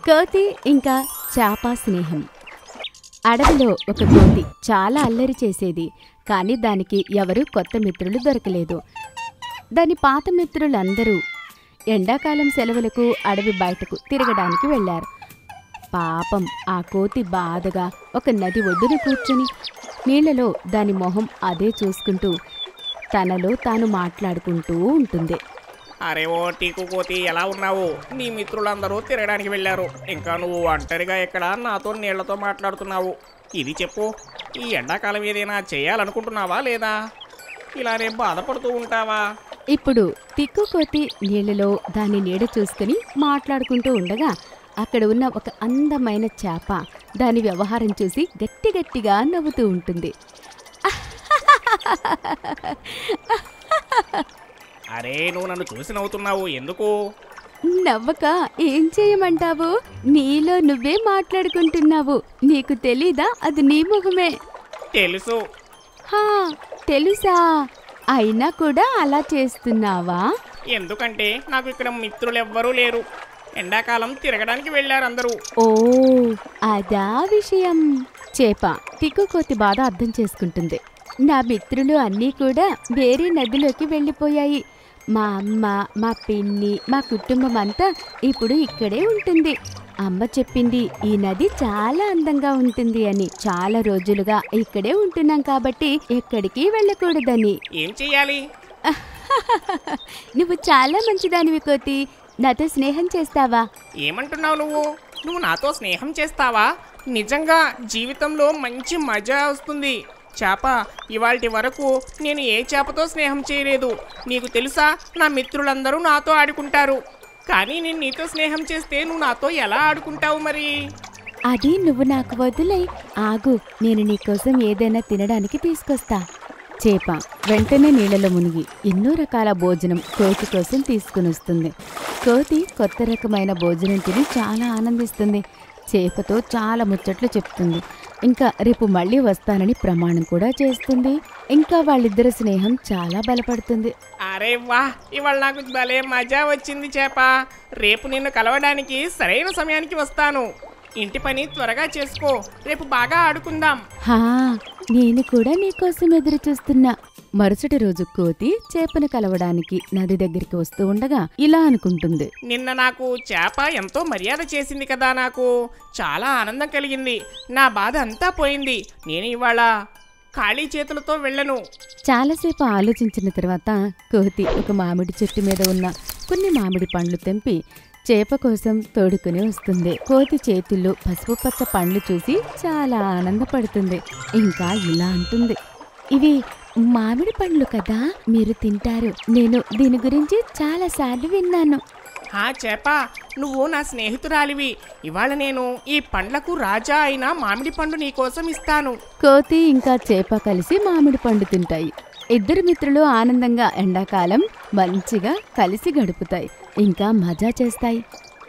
కోతి ఇంకా చాప స్నేహం అడవిలో ఒక కోతి చాలా అల్లరి చేసేది కానీ దానికి ఎవరూ కొత్త మిత్రులు దొరకలేదు దాని పాత మిత్రులందరూ ఎండాకాలం సెలవులకు అడవి బయటకు తిరగడానికి వెళ్ళారు పాపం ఆ కోతి బాధగా ఒక నది ఒడ్డున కూర్చుని నీళ్లలో దాని మొహం అదే చూసుకుంటూ తనలో తాను మాట్లాడుకుంటూ ఉంటుంది అరే ఓ టీకు కోతి ఎలా ఉన్నావు నీ మిత్రులందరూ తిరగడానికి వెళ్ళారు ఇంకా నువ్వు ఒంటరిగా ఎక్కడ నాతో నీళ్లతో మాట్లాడుతున్నావు ఇది చెప్పు ఈ ఎండాకాలం ఏదైనా చేయాలనుకుంటున్నావా లేదా ఇలానే బాధపడుతూ ఉంటావా ఇప్పుడు తిక్కు కోతి నీళ్లలో దాని నీడ చూసుకుని మాట్లాడుకుంటూ ఉండగా అక్కడ ఉన్న ఒక అందమైన చేప దాని వ్యవహారం చూసి గట్టి గట్టిగా నవ్వుతూ ఉంటుంది అరే నువ్వు నన్ను చూసి నవ్వుతున్నావు ఎందుకు నవ్వక ఏం చేయమంటావు నీలో నువ్వే మాట్లాడుకుంటున్నావు నీకు తెలీదా అది నీ ముఖమే తెలుసు హా తెలుసా అయినా కూడా అలా చేస్తున్నావా ఎందుకంటే నాకు ఇక్కడ మిత్రులు ఎవ్వరూ లేరు ఎండాకాలం తిరగడానికి వెళ్ళారు అందరూ ఓ అదా విషయం చేప తిక్కుకోతి బాధ అర్థం చేసుకుంటుంది నా మిత్రులు అన్నీ కూడా వేరే నదిలోకి వెళ్ళిపోయాయి మా అమ్మ మా పిన్ని మా కుటుంబం అంతా ఇప్పుడు ఇక్కడే ఉంటుంది అమ్మ చెప్పింది ఈ నది చాలా అందంగా ఉంటుంది అని చాలా రోజులుగా ఇక్కడే ఉంటున్నాం కాబట్టి ఎక్కడికి వెళ్ళకూడదని ఏం చెయ్యాలి నువ్వు చాలా మంచిదానివి కోతి నాతో స్నేహం చేస్తావా ఏమంటున్నావు నువ్వు నువ్వు నాతో స్నేహం చేస్తావా నిజంగా జీవితంలో మంచి మజా వస్తుంది చేప ఇవాల్టి వరకు నేను ఏ చేపతో స్నేహం చేయలేదు నీకు తెలుసా నా మిత్రులందరూ నాతో ఆడుకుంటారు కానీ నేను నీతో స్నేహం చేస్తే నువ్వు నాతో ఎలా ఆడుకుంటావు మరి అది నువ్వు నాకు వదిలై ఆగు నేను నీకోసం ఏదైనా తినడానికి తీసుకొస్తా చేప వెంటనే నీళ్ళలో మునిగి ఎన్నో రకాల భోజనం కోతి కోసం తీసుకుని వస్తుంది కోతి కొత్త రకమైన భోజనం తిని చాలా ఆనందిస్తుంది చేపతో చాలా ముచ్చట్లు చెప్తుంది ఇంకా రేపు మళ్ళీ వస్తానని ప్రమాణం కూడా చేస్తుంది ఇంకా వాళ్ళిద్దరి స్నేహం చాలా బలపడుతుంది అరే వా ఇవాళ నాకు భలే మజా వచ్చింది చేప రేపు నిన్ను కలవడానికి సరైన సమయానికి వస్తాను ఇంటి పని త్వరగా చేసుకో రేపు బాగా ఆడుకుందాం హా నేను కూడా నీకోసం ఎదురు చూస్తున్నా మరుసటి రోజు కోతి చేపను కలవడానికి నది దగ్గరికి వస్తూ ఉండగా ఇలా అనుకుంటుంది నిన్న నాకు చేప ఎంతో మర్యాద చేసింది కదా నాకు చాలా ఆనందం కలిగింది నా బాధ అంతా పోయింది నేను ఇవాళ ఖాళీ చేతులతో వెళ్ళను చాలాసేపు ఆలోచించిన తర్వాత కోతి ఒక మామిడి చెట్టు మీద ఉన్న కొన్ని మామిడి పండ్లు తెంపి చేప కోసం తోడుకుని వస్తుంది కోతి చేతుల్లో పసుపు పచ్చ పండ్లు చూసి చాలా ఆనందపడుతుంది ఇంకా ఇలా అంటుంది ఇవి మామిడి పండ్లు కదా మీరు తింటారు నేను దీని గురించి చాలా సార్లు విన్నాను హా చేప నువ్వు నా స్నేహితురాలివి ఇవాళ నేను ఈ పండ్లకు రాజా అయిన మామిడి పండు నీకోసం ఇస్తాను కోతి ఇంకా చేప కలిసి మామిడి పండు తింటాయి ఇద్దరు మిత్రులు ఆనందంగా ఎండాకాలం మంచిగా కలిసి గడుపుతాయి ఇంకా మజా చేస్తాయి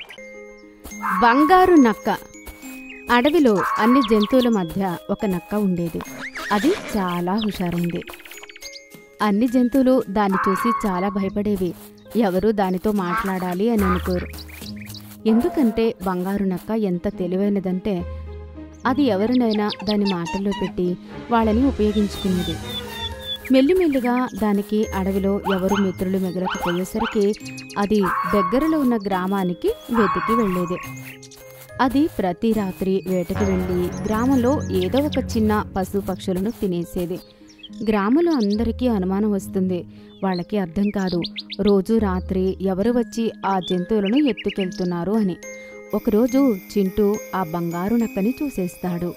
బంగారు నక్క అడవిలో అన్ని జంతువుల మధ్య ఒక నక్క ఉండేది అది చాలా హుషారుంది అన్ని జంతువులు దాన్ని చూసి చాలా భయపడేవి ఎవరు దానితో మాట్లాడాలి అని అనుకోరు ఎందుకంటే బంగారు నక్క ఎంత తెలివైనదంటే అది ఎవరినైనా దాని మాటల్లో పెట్టి వాళ్ళని ఉపయోగించుకునేది మెల్లిమెల్లిగా దానికి అడవిలో ఎవరు మిత్రులు మిగలకపోయేసరికి అది దగ్గరలో ఉన్న గ్రామానికి వెతికి వెళ్ళేది అది ప్రతి రాత్రి వేటకు వెళ్ళి గ్రామంలో ఏదో ఒక చిన్న పశు పక్షులను తినేసేది గ్రామంలో అందరికీ అనుమానం వస్తుంది వాళ్ళకి అర్థం కాదు రోజు రాత్రి ఎవరు వచ్చి ఆ జంతువులను ఎత్తుకెళ్తున్నారు అని ఒకరోజు చింటూ ఆ బంగారు నక్కని చూసేస్తాడు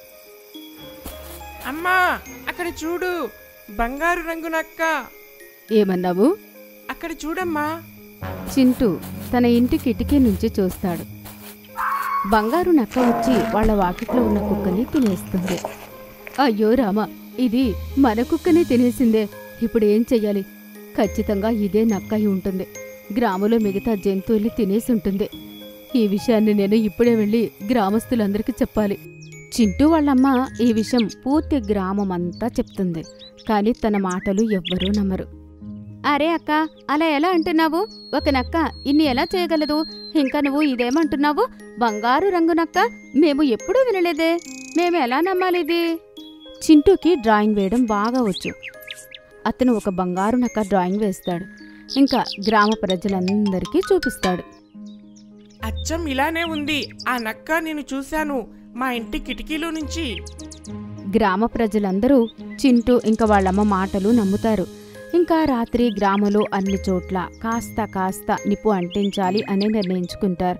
అమ్మా అక్కడ చూడు బంగారు రంగు నక్క ఏమన్నావు అక్కడ చూడమ్మా చింటూ తన ఇంటి కిటికీ నుంచి చూస్తాడు బంగారు నక్క వచ్చి వాళ్ళ వాకిట్లో ఉన్న కుక్కని తినేస్తుంది అయ్యో రామ ఇది మన కుక్కనే తినేసిందే ఇప్పుడు ఏం చెయ్యాలి ఖచ్చితంగా ఇదే నక్క అయి ఉంటుంది గ్రామంలో మిగతా జంతువుల్ని తినేసి ఉంటుంది ఈ విషయాన్ని నేను ఇప్పుడే వెళ్ళి గ్రామస్తులందరికీ చెప్పాలి చింటూ వాళ్ళమ్మ ఈ విషయం పూర్తి గ్రామం అంతా చెప్తుంది కానీ తన మాటలు ఎవ్వరూ నమ్మరు అరే అక్క అలా ఎలా అంటున్నావు ఒక నక్క ఇన్ని ఎలా చేయగలదు ఇంకా నువ్వు ఇదేమంటున్నావు బంగారు రంగు నక్క మేము ఎప్పుడూ వినలేదే మేము ఎలా నమ్మాలి ఇది చింటూకి డ్రాయింగ్ వేయడం బాగా వచ్చు అతను ఒక బంగారు నక్క డ్రాయింగ్ వేస్తాడు ఇంకా గ్రామ ప్రజలందరికీ చూపిస్తాడు అచ్చం ఇలానే ఉంది ఆ నక్క నేను చూశాను మా ఇంటి కిటికీలో నుంచి గ్రామ ప్రజలందరూ చింటూ ఇంకా వాళ్ళమ్మ మాటలు నమ్ముతారు ఇంకా రాత్రి గ్రామంలో అన్ని చోట్ల కాస్త కాస్త నిప్పు అంటించాలి అని నిర్ణయించుకుంటారు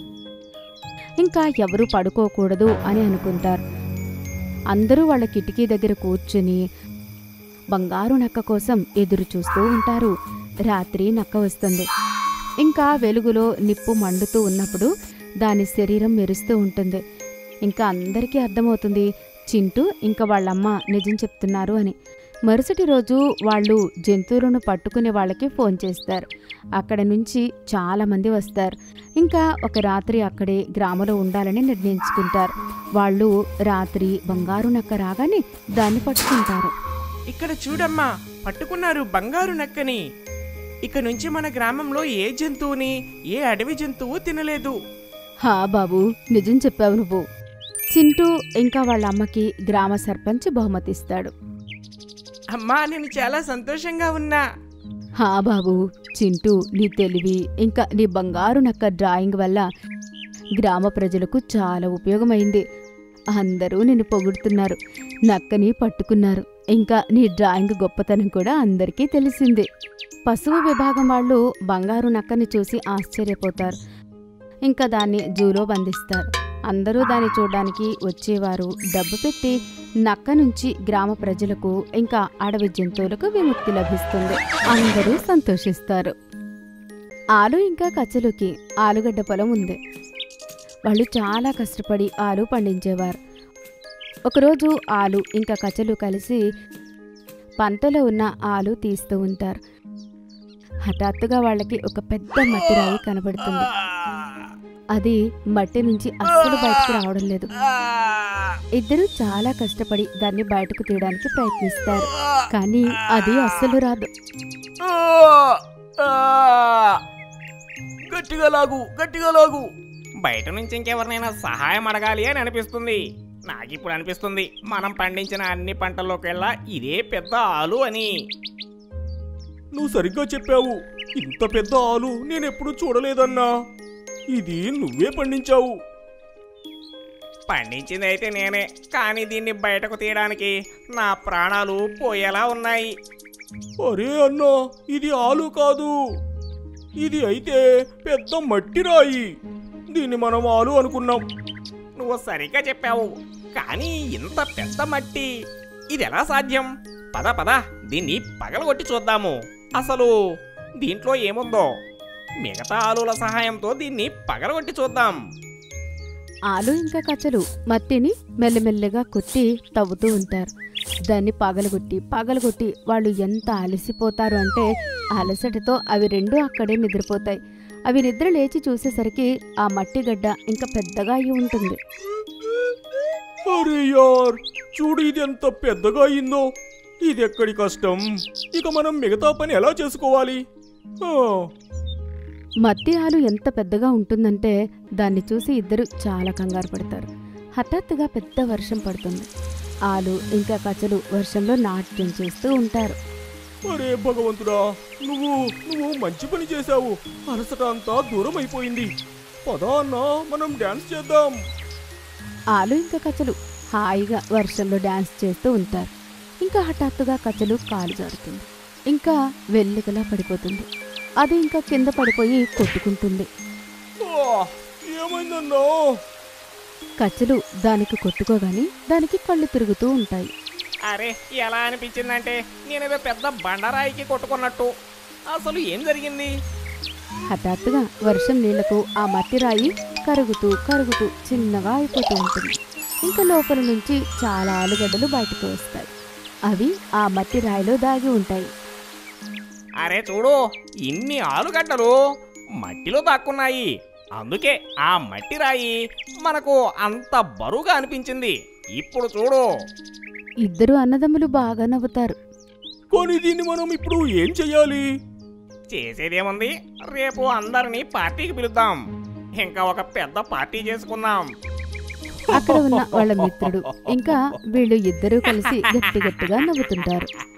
ఇంకా ఎవరు పడుకోకూడదు అని అనుకుంటారు అందరూ వాళ్ళ కిటికీ దగ్గర కూర్చుని బంగారు నక్క కోసం ఎదురు చూస్తూ ఉంటారు రాత్రి నక్క వస్తుంది ఇంకా వెలుగులో నిప్పు మండుతూ ఉన్నప్పుడు దాని శరీరం మెరుస్తూ ఉంటుంది ఇంకా అందరికీ అర్థమవుతుంది చింటూ ఇంకా వాళ్ళమ్మ నిజం చెప్తున్నారు అని మరుసటి రోజు వాళ్ళు జంతువులను పట్టుకునే వాళ్ళకి ఫోన్ చేస్తారు అక్కడ నుంచి చాలా మంది వస్తారు ఇంకా ఒక రాత్రి అక్కడే గ్రామంలో ఉండాలని నిర్ణయించుకుంటారు వాళ్ళు రాత్రి బంగారు నక్క రాగానే దాన్ని పట్టుకుంటారు ఇక్కడ చూడమ్మా పట్టుకున్నారు బంగారు నక్కని ఇక నుంచి మన గ్రామంలో ఏ జంతువుని ఏ అడవి జంతువు తినలేదు హా బాబు నిజం చెప్పావు నువ్వు చింటూ ఇంకా వాళ్ళ అమ్మకి గ్రామ సర్పంచ్ బహుమతి ఇస్తాడు అమ్మా నేను చాలా సంతోషంగా ఉన్నా హా బాబు చింటూ నీ తెలివి ఇంకా నీ బంగారు నక్క డ్రాయింగ్ వల్ల గ్రామ ప్రజలకు చాలా ఉపయోగమైంది అందరూ నిన్ను పొగుడుతున్నారు నక్కని పట్టుకున్నారు ఇంకా నీ డ్రాయింగ్ గొప్పతనం కూడా అందరికీ తెలిసింది పశువు విభాగం వాళ్ళు బంగారు నక్కని చూసి ఆశ్చర్యపోతారు ఇంకా దాన్ని జూలో బంధిస్తారు అందరూ దాన్ని చూడడానికి వచ్చేవారు డబ్బు పెట్టి నక్క నుంచి గ్రామ ప్రజలకు ఇంకా అడవి జంతువులకు విముక్తి లభిస్తుంది అందరూ సంతోషిస్తారు ఆలు ఇంకా కచ్చలుకి ఆలుగడ్డ పొలం ఉంది వాళ్ళు చాలా కష్టపడి ఆలు పండించేవారు ఒకరోజు ఆలు ఇంకా కచ్చలు కలిసి పంటలో ఉన్న ఆలు తీస్తూ ఉంటారు హఠాత్తుగా వాళ్ళకి ఒక పెద్ద మట్టి రాయి కనబడుతుంది అది మట్టి నుంచి అస్సలు బయటకు రావడం లేదు ఇద్దరు చాలా కష్టపడి దాన్ని బయటకు తీయడానికి ప్రయత్నిస్తారు కానీ అది అస్సలు రాదు గట్టిగా లాగు గట్టిగా లాగు బయట నుంచి ఇంకెవరినైనా సహాయం అడగాలి అని అనిపిస్తుంది నాకిప్పుడు అనిపిస్తుంది మనం పండించిన అన్ని పంటల్లోకెల్లా ఇదే పెద్ద ఆలు అని నువ్వు సరిగ్గా చెప్పావు ఇంత పెద్ద ఆలు నేనెప్పుడు చూడలేదన్నా ఇది నువ్వే పండించావు పండించింది అయితే నేనే కానీ దీన్ని బయటకు తీయడానికి నా ప్రాణాలు పోయేలా ఉన్నాయి అరే అన్నా ఇది ఆలు కాదు ఇది అయితే పెద్ద మట్టి రాయి దీన్ని మనం ఆలు అనుకున్నాం నువ్వు సరిగ్గా చెప్పావు కానీ ఇంత పెద్ద మట్టి ఇది ఎలా సాధ్యం పద పద దీన్ని పగలగొట్టి చూద్దాము అసలు దీంట్లో ఏముందో మిగతా ఆలుల సహాయంతో దీన్ని పగలగొట్టి చూద్దాం ఆలు ఇంకా కచ్చలు మట్టిని మెల్లమెల్లగా కొట్టి తవ్వుతూ ఉంటారు దాన్ని పగలగొట్టి పగలగొట్టి వాళ్ళు ఎంత అలసిపోతారు అంటే అలసటతో అవి రెండు అక్కడే నిద్రపోతాయి అవి నిద్ర లేచి చూసేసరికి ఆ మట్టి గడ్డ ఇంకా పెద్దగా అయి ఉంటుంది అరే యార్ చూడు ఇది ఎంత పెద్దగా అయిందో ఇది ఎక్కడి కష్టం ఇక మనం మిగతా పని ఎలా చేసుకోవాలి ఆ, మట్టి ఆలు ఎంత పెద్దగా ఉంటుందంటే దాన్ని చూసి ఇద్దరు చాలా కంగారు పడతారు హఠాత్తుగా పెద్ద వర్షం పడుతుంది ఆలు ఇంకా కచ్చలు వర్షంలో నాట్యం చేస్తూ ఉంటారు అరే భగవంతుడా నువ్వు నువ్వు మంచి పని చేశావు అలసట అంతా దూరం అయిపోయింది పదా అన్నా మనం డాన్స్ చేద్దాం ఆలు ఇంకా కచ్చలు హాయిగా వర్షంలో డాన్స్ చేస్తూ ఉంటారు ఇంకా హఠాత్తుగా కచ్చలు కాలు జారుతుంది ఇంకా వెల్లికలా పడిపోతుంది అది ఇంకా కింద పడిపోయి కొట్టుకుంటుంది ఆ, ఏమైందన్నా కచ్చలు దానికి కొట్టుకోగానే దానికి కళ్ళు తిరుగుతూ ఉంటాయి అరే ఎలా అనిపించిందంటే నేనేదో పెద్ద బండరాయికి కొట్టుకున్నట్టు అసలు ఏం జరిగింది హఠాత్తుగా వర్షం నీళ్లకు ఆ మట్టి రాయి కరుగుతూ కరుగుతూ చిన్నగా అయిపోతూ ఉంటుంది ఇంకా లోపల నుంచి చాలా ఆలుగడ్డలు బయటకు వస్తాయి అవి ఆ మట్టి రాయిలో దాగి ఉంటాయి అరే చూడు ఇన్ని ఆలుగడ్డలు మట్టిలో దాక్కున్నాయి అందుకే ఆ మట్టి రాయి మనకు అంత బరువుగా అనిపించింది ఇప్పుడు చూడు ఇద్దరు అన్నదమ్ములు బాగా నవ్వుతారు కానీ దీన్ని మనం ఇప్పుడు ఏం చెయ్యాలి చేసేదేముంది రేపు అందరినీ పార్టీకి పిలుద్దాం ఇంకా ఒక పెద్ద పార్టీ చేసుకుందాం అక్కడ ఉన్న వాళ్ళ మిత్రుడు ఇంకా వీళ్ళు ఇద్దరూ కలిసి గట్టి గట్టిగా నవ్వుతుంటారు